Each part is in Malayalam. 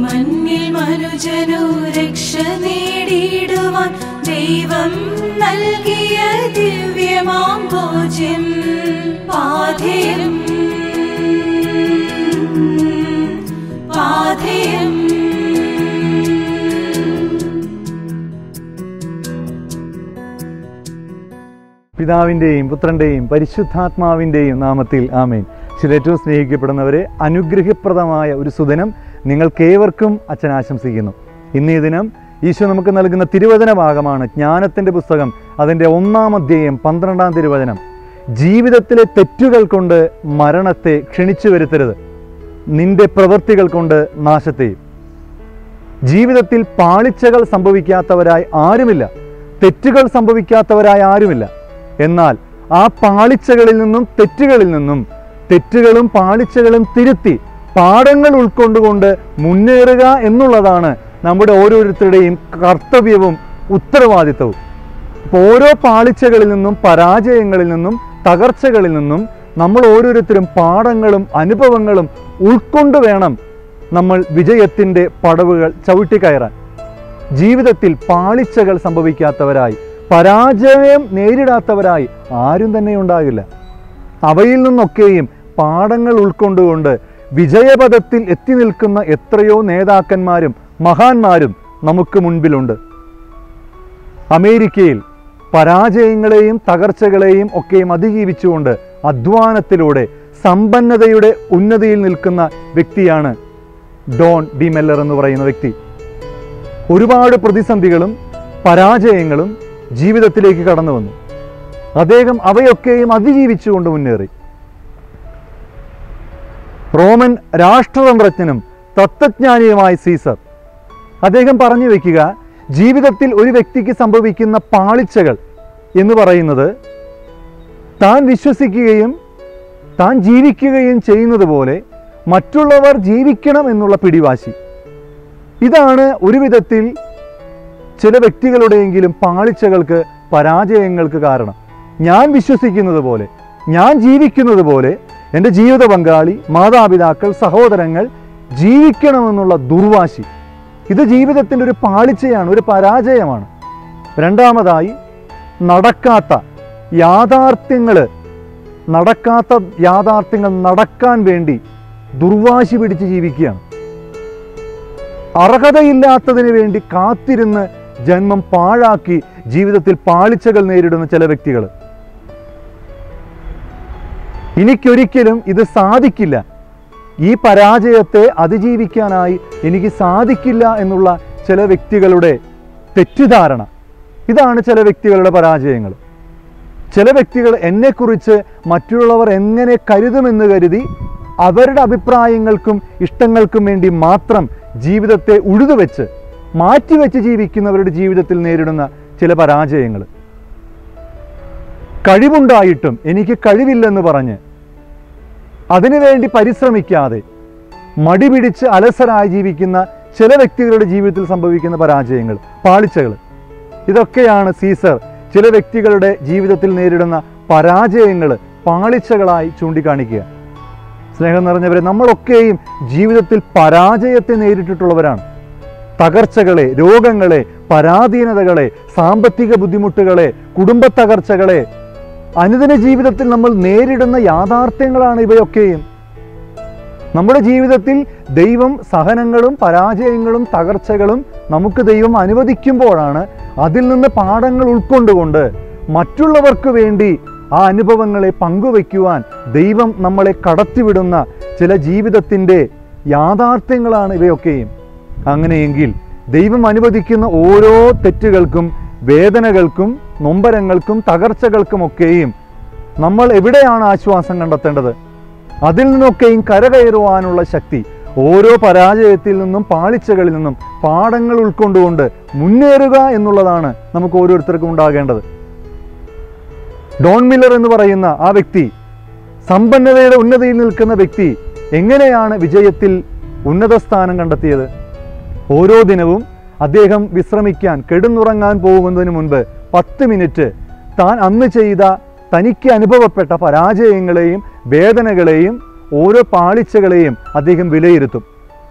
മണ്ണിൽ മനുജനു രക്ഷ നേടിയിടുവാൻ ദൈവം നൽകിയ ദിവ്യമാം ഭോജ്യം പാഥേയം പാഥേയം പിതാവിൻ്റെയും പുത്രൻ്റെയും പരിശുദ്ധാത്മാവിൻ്റെയും നാമത്തിൽ ആമേൻ ചില ഏറ്റവും സ്നേഹിക്കപ്പെടുന്നവരെ അനുഗ്രഹപ്രദമായ ഒരു സുദിനം നിങ്ങൾക്കേവർക്കും അച്ഛൻ ആശംസിക്കുന്നു ഇന്നീ ദിനം ഈശോ നമുക്ക് നൽകുന്ന തിരുവചന ഭാഗമാണ് ജ്ഞാനത്തിൻ്റെ പുസ്തകം അതിൻ്റെ ഒന്നാം അധ്യായം പന്ത്രണ്ടാം തിരുവചനം ജീവിതത്തിലെ തെറ്റുകൾ കൊണ്ട് മരണത്തെ ക്ഷണിച്ചു വരുത്തരുത് നിന്റെ പ്രവൃത്തികൾ കൊണ്ട് നാശത്തെയും ജീവിതത്തിൽ പാളിച്ചകൾ സംഭവിക്കാത്തവരായി ആരുമില്ല തെറ്റുകൾ സംഭവിക്കാത്തവരായി ആരുമില്ല എന്നാൽ ആ പാളിച്ചകളിൽ നിന്നും തെറ്റുകളിൽ നിന്നും തെറ്റുകളും പാളിച്ചകളും തിരുത്തി പാഠങ്ങൾ ഉൾക്കൊണ്ടുകൊണ്ട് മുന്നേറുക എന്നുള്ളതാണ് നമ്മുടെ ഓരോരുത്തരുടെയും കർത്തവ്യവും ഉത്തരവാദിത്തവും അപ്പോൾ ഓരോ പാളിച്ചകളിൽ നിന്നും പരാജയങ്ങളിൽ നിന്നും തകർച്ചകളിൽ നിന്നും നമ്മൾ ഓരോരുത്തരും പാഠങ്ങളും അനുഭവങ്ങളും ഉൾക്കൊണ്ട് വേണം നമ്മൾ വിജയത്തിൻ്റെ പടവുകൾ ചവിട്ടിക്കയറാൻ ജീവിതത്തിൽ പാളിച്ചകൾ സംഭവിക്കാത്തവരായി പരാജയം നേരിടാത്തവരായി ആരും തന്നെ ഉണ്ടാകില്ല അവയിൽ നിന്നൊക്കെയും പാഠങ്ങൾ ഉൾക്കൊണ്ടുകൊണ്ട് വിജയപഥത്തിൽ എത്തി നിൽക്കുന്ന എത്രയോ നേതാക്കന്മാരും മഹാന്മാരും നമുക്ക് മുൻപിലുണ്ട് അമേരിക്കയിൽ പരാജയങ്ങളെയും തകർച്ചകളെയും ഒക്കെയും അതിജീവിച്ചുകൊണ്ട് അധ്വാനത്തിലൂടെ സമ്പന്നതയുടെ ഉന്നതിയിൽ നിൽക്കുന്ന വ്യക്തിയാണ് ഡോൺ ഡി മെല്ലർ എന്ന് പറയുന്ന വ്യക്തി ഒരുപാട് പ്രതിസന്ധികളും പരാജയങ്ങളും ജീവിതത്തിലേക്ക് കടന്നു വന്നു അദ്ദേഹം അവയൊക്കെയും അതിജീവിച്ചുകൊണ്ട് മുന്നേറി റോമൻ രാഷ്ട്രതന്ത്രജ്ഞനും തത്വജ്ഞാനിയുമായ സീസർ അദ്ദേഹം പറഞ്ഞു വയ്ക്കുക ജീവിതത്തിൽ ഒരു വ്യക്തിക്ക് സംഭവിക്കുന്ന പാളിച്ചകൾ എന്ന് പറയുന്നത് താൻ വിശ്വസിക്കുകയും താൻ ജീവിക്കുകയും ചെയ്യുന്നത് പോലെ മറ്റുള്ളവർ ജീവിക്കണം എന്നുള്ള പിടിവാശി ഇതാണ് ഒരു വിധത്തിൽ ചില വ്യക്തികളുടെയെങ്കിലും പാളിച്ചകൾക്ക് പരാജയങ്ങൾക്ക് കാരണം ഞാൻ വിശ്വസിക്കുന്നത് പോലെ ഞാൻ ജീവിക്കുന്നത് പോലെ എൻ്റെ ജീവിത പങ്കാളി മാതാപിതാക്കൾ സഹോദരങ്ങൾ ജീവിക്കണമെന്നുള്ള ദുർവാശി ഇത് ജീവിതത്തിൻ്റെ ഒരു പാളിച്ചയാണ് ഒരു പരാജയമാണ് രണ്ടാമതായി നടക്കാത്ത യാഥാർത്ഥ്യങ്ങൾ നടക്കാത്ത യാഥാർത്ഥ്യങ്ങൾ നടക്കാൻ വേണ്ടി ദുർവാശി പിടിച്ച് ജീവിക്കുകയാണ് അർഹതയില്ലാത്തതിന് വേണ്ടി കാത്തിരുന്ന് ജന്മം പാഴാക്കി ജീവിതത്തിൽ പാളിച്ചകൾ നേരിടുന്ന ചില വ്യക്തികൾ എനിക്കൊരിക്കലും ഇത് സാധിക്കില്ല ഈ പരാജയത്തെ അതിജീവിക്കാനായി എനിക്ക് സാധിക്കില്ല എന്നുള്ള ചില വ്യക്തികളുടെ തെറ്റിദ്ധാരണ ഇതാണ് ചില വ്യക്തികളുടെ പരാജയങ്ങൾ ചില വ്യക്തികൾ എന്നെക്കുറിച്ച് മറ്റുള്ളവർ എങ്ങനെ കരുതുമെന്ന് കരുതി അവരുടെ അഭിപ്രായങ്ങൾക്കും ഇഷ്ടങ്ങൾക്കും വേണ്ടി മാത്രം ജീവിതത്തെ ഉഴുതുവെച്ച് മാറ്റിവെച്ച് ജീവിക്കുന്നവരുടെ ജീവിതത്തിൽ നേരിടുന്ന ചില പരാജയങ്ങൾ കഴിവുണ്ടായിട്ടും എനിക്ക് കഴിവില്ലെന്ന് പറഞ്ഞ് അതിനുവേണ്ടി പരിശ്രമിക്കാതെ മടി പിടിച്ച് അലസരായി ജീവിക്കുന്ന ചില വ്യക്തികളുടെ ജീവിതത്തിൽ സംഭവിക്കുന്ന പരാജയങ്ങൾ പാളിച്ചകൾ ഇതൊക്കെയാണ് സീസർ ചില വ്യക്തികളുടെ ജീവിതത്തിൽ നേരിടുന്ന പരാജയങ്ങൾ പാളിച്ചകളായി ചൂണ്ടിക്കാണിക്കുക സ്നേഹം നിറഞ്ഞവരെ നമ്മളൊക്കെയും ജീവിതത്തിൽ പരാജയത്തെ നേരിട്ടിട്ടുള്ളവരാണ് തകർച്ചകളെ രോഗങ്ങളെ പരാധീനതകളെ സാമ്പത്തിക ബുദ്ധിമുട്ടുകളെ കുടുംബ തകർച്ചകളെ അനുദിന ജീവിതത്തിൽ നമ്മൾ നേരിടുന്ന യാഥാർത്ഥ്യങ്ങളാണ് ഇവയൊക്കെയും നമ്മുടെ ജീവിതത്തിൽ ദൈവം സഹനങ്ങളും പരാജയങ്ങളും തകർച്ചകളും നമുക്ക് ദൈവം അനുവദിക്കുമ്പോഴാണ് അതിൽ നിന്ന് പാഠങ്ങൾ ഉൾക്കൊണ്ടുകൊണ്ട് മറ്റുള്ളവർക്ക് വേണ്ടി ആ അനുഭവങ്ങളെ പങ്കുവയ്ക്കുവാൻ ദൈവം നമ്മളെ കടത്തിവിടുന്ന ചില ജീവിതത്തിൻ്റെ യാഥാർത്ഥ്യങ്ങളാണ് ഇവയൊക്കെയും അങ്ങനെയെങ്കിൽ ദൈവം അനുവദിക്കുന്ന ഓരോ തെറ്റുകൾക്കും വേദനകൾക്കും നൊമ്പരങ്ങൾക്കും തകർച്ചകൾക്കുമൊക്കെയും നമ്മൾ എവിടെയാണ് ആശ്വാസം കണ്ടെത്തേണ്ടത് അതിൽ നിന്നൊക്കെയും കരകയറുവാനുള്ള ശക്തി ഓരോ പരാജയത്തിൽ നിന്നും പാളിച്ചകളിൽ നിന്നും പാഠങ്ങൾ ഉൾക്കൊണ്ടുകൊണ്ട് മുന്നേറുക എന്നുള്ളതാണ് നമുക്ക് ഓരോരുത്തർക്കും ഉണ്ടാകേണ്ടത് ഡോൺ മില്ലർ എന്ന് പറയുന്ന ആ വ്യക്തി സമ്പന്നതയുടെ ഉന്നതിയിൽ നിൽക്കുന്ന വ്യക്തി എങ്ങനെയാണ് വിജയത്തിൽ ഉന്നത സ്ഥാനം കണ്ടെത്തിയത് ഓരോ ദിനവും അദ്ദേഹം വിശ്രമിക്കാൻ കെടുന്നുറങ്ങാൻ പോകുന്നതിന് മുൻപ് പത്ത് മിനിറ്റ് താൻ അന്ന് ചെയ്ത തനിക്ക് അനുഭവപ്പെട്ട പരാജയങ്ങളെയും വേദനകളെയും ഓരോ പാളിച്ചകളെയും അദ്ദേഹം വിലയിരുത്തും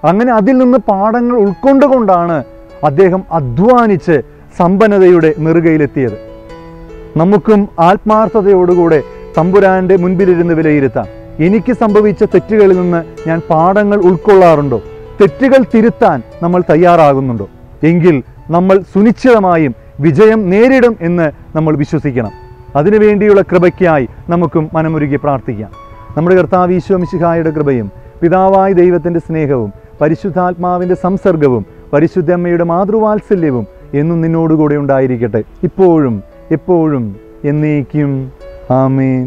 അങ്ങനെ അതിൽ നിന്ന് പാഠങ്ങൾ ഉൾക്കൊണ്ടുകൊണ്ടാണ് അദ്ദേഹം അധ്വാനിച്ച് സമ്പന്നതയുടെ നെറുകയിലെത്തിയത് നമുക്കും ആത്മാർത്ഥതയോടുകൂടെ തമ്പുരാന്റെ മുൻപിലിരുന്ന് വിലയിരുത്താം എനിക്ക് സംഭവിച്ച തെറ്റുകളിൽ നിന്ന് ഞാൻ പാഠങ്ങൾ ഉൾക്കൊള്ളാറുണ്ടോ തെറ്റുകൾ തിരുത്താൻ നമ്മൾ തയ്യാറാകുന്നുണ്ടോ എങ്കിൽ നമ്മൾ സുനിശ്ചിതമായും വിജയം നേരിടും എന്ന് നമ്മൾ വിശ്വസിക്കണം അതിനുവേണ്ടിയുള്ള കൃപയ്ക്കായി നമുക്കും മനമുരുകി പ്രാർത്ഥിക്കാം നമ്മുടെ കർത്താവ് ഈശോ മിശിഹായുടെ കൃപയും പിതാവായ ദൈവത്തിൻ്റെ സ്നേഹവും പരിശുദ്ധാത്മാവിൻ്റെ സംസർഗവും പരിശുദ്ധമ്മയുടെ മാതൃവാത്സല്യവും എന്നും നിന്നോടുകൂടെ ഉണ്ടായിരിക്കട്ടെ ഇപ്പോഴും എപ്പോഴും എന്നേക്കും ആമേൻ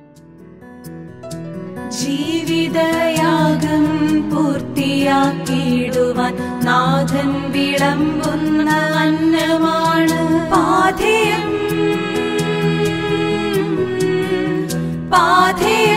ജീവിതയാഗം പൂർത്തിയാക്കിയിടുവാൻ നാഥൻ വിളമ്പുന്ന അന്നമാണ് പാഥേയം പാഥേയം